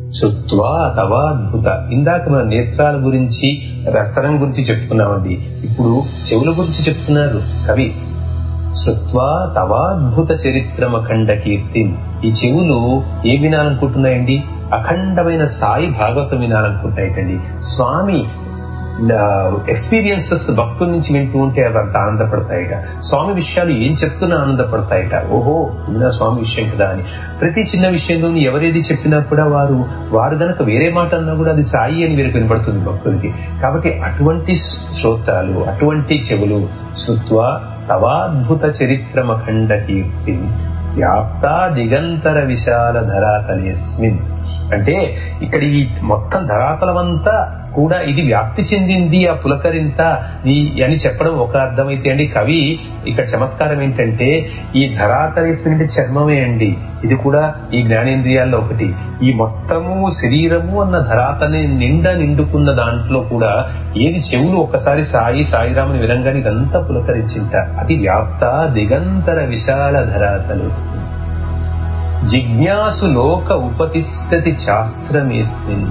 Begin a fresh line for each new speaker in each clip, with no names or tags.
శుత్వా తవాద్భుత ఇందాక మన నేత్రాల గురించి రసనం గురించి చెప్పుకున్నామండి ఇప్పుడు చెవుల గురించి చెప్తున్నారు కవి శృత్వా తవాద్భుత చరిత్రమఖండ కీర్తి ఈ చెవులు ఏ వినాలనుకుంటున్నాయండి అఖండమైన స్థాయి భాగవతం వినాలనుకుంటాయిటండి స్వామి ఎక్స్పీరియన్సెస్ భక్తుల నుంచి వింటూ ఉంటే అవి అంత ఆనందపడతాయిట స్వామి విషయాలు ఏం చెప్తున్నా ఆనందపడతాయిట ఓహో విన్నా స్వామి విషయం కదా అని ప్రతి చిన్న విషయంలోని ఎవరేది చెప్పినా కూడా వారు వారు గనక వేరే మాట అన్నా కూడా అది సాయి అని వీరికి వినపడుతుంది భక్తులకి కాబట్టి అటువంటి శ్రోత్రాలు అటువంటి చెవులు శృత్వ తవాద్భుత చరిత్రమఖండ కీర్తి వ్యాప్తా దిగంతర విశాల ధరాతలేస్మిన్ అంటే ఇక్కడ ఈ మొత్తం ధరాతలమంతా కూడా ఇది వ్యాప్తి చెందింది ఆ పులకరింత ఈ అని చెప్పడం ఒక అర్థమైతే అండి కవి ఇక్కడ చమత్కారం ఏంటంటే ఈ ధరాతలేస్మిన్ అంటే చర్మమే అండి ఇది కూడా ఈ జ్ఞానేంద్రియాల్లో ఒకటి ఈ మొత్తము శరీరము అన్న ధరాతని నిండా నిండుకున్న దాంట్లో కూడా ఏది చెవులు ఒక్కసారి సాయి సాయిరాముని వినంగానే ఇదంతా పులకరించింట అది వ్యాప్త దిగంతర విశాల ధరాతలు జిజ్ఞాసు లోక ఉపతిష్టతి శాస్త్రమేస్మిన్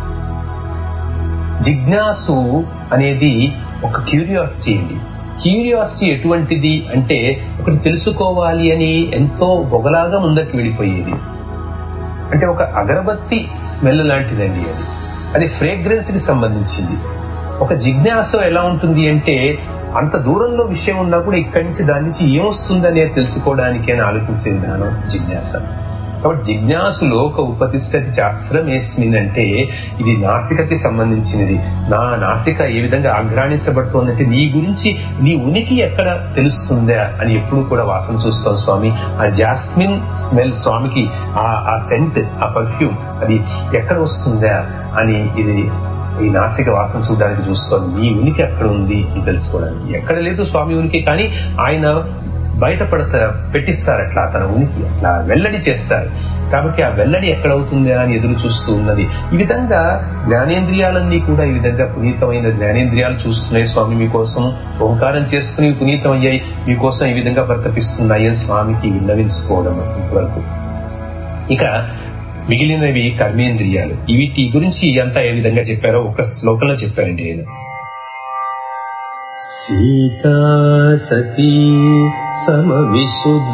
జిజ్ఞాసు అనేది ఒక క్యూరియాసిటీ అండి క్యూరియాసిటీ ఎటువంటిది అంటే ఒకటి తెలుసుకోవాలి అని ఎంతో బొగలాగా ముందరికి వెళ్ళిపోయేది అంటే ఒక అగరబత్తి స్మెల్ లాంటిదండి అది అది ఫ్రేగ్రెన్స్ కి సంబంధించింది ఒక జిజ్ఞాస ఎలా ఉంటుంది అంటే అంత దూరంలో విషయం ఉన్నా కూడా ఇక్కడి నుంచి దాని నుంచి ఏమొస్తుందనే తెలుసుకోవడానికి అని ఆలోచించే విధానం జిజ్ఞాస కాబట్టి జిజ్ఞాసు లోక ఉపతిష్టతి శాస్త్రం ఏస్మిన్ అంటే ఇది నాసికకి సంబంధించినది నా నాసిక ఏ విధంగా ఆఘ్రాణించబడుతోందంటే నీ గురించి నీ ఉనికి ఎక్కడ తెలుస్తుందా అని ఎప్పుడు కూడా వాసన చూస్తాం స్వామి ఆ జాస్మిన్ స్మెల్ స్వామికి ఆ ఆ సెంట్ ఆ పర్ఫ్యూమ్ అది ఎక్కడ వస్తుందా అని ఇది ఈ నాసిక వాసన చూడడానికి చూస్తోంది నీ ఉనికి ఎక్కడ ఉంది అని తెలుసుకోవడానికి ఎక్కడ లేదు స్వామి ఉనికి కానీ ఆయన బయటపడతా పెట్టిస్తారు అట్లా తన ఉనికి అట్లా వెల్లడి చేస్తారు కాబట్టి ఆ వెల్లడి ఎక్కడవుతుందా అని ఎదురు చూస్తూ ఉన్నది ఈ విధంగా జ్ఞానేంద్రియాలన్నీ కూడా ఈ విధంగా పునీతమైన జ్ఞానేంద్రియాలు చూస్తున్నాయి స్వామి మీకోసం ఓంకారం చేసుకుని పునీతం అయ్యాయి మీకోసం ఈ విధంగా ప్రకటిస్తున్నాయి అని స్వామికి విన్నవించుకోవడం వరకు ఇక మిగిలినవి కర్మేంద్రియాలు వీటి గురించి అంతా ఏ విధంగా చెప్పారో ఒక శ్లోకంలో చెప్పారండి నేను సీతా సతీ సమవిశుద్ధ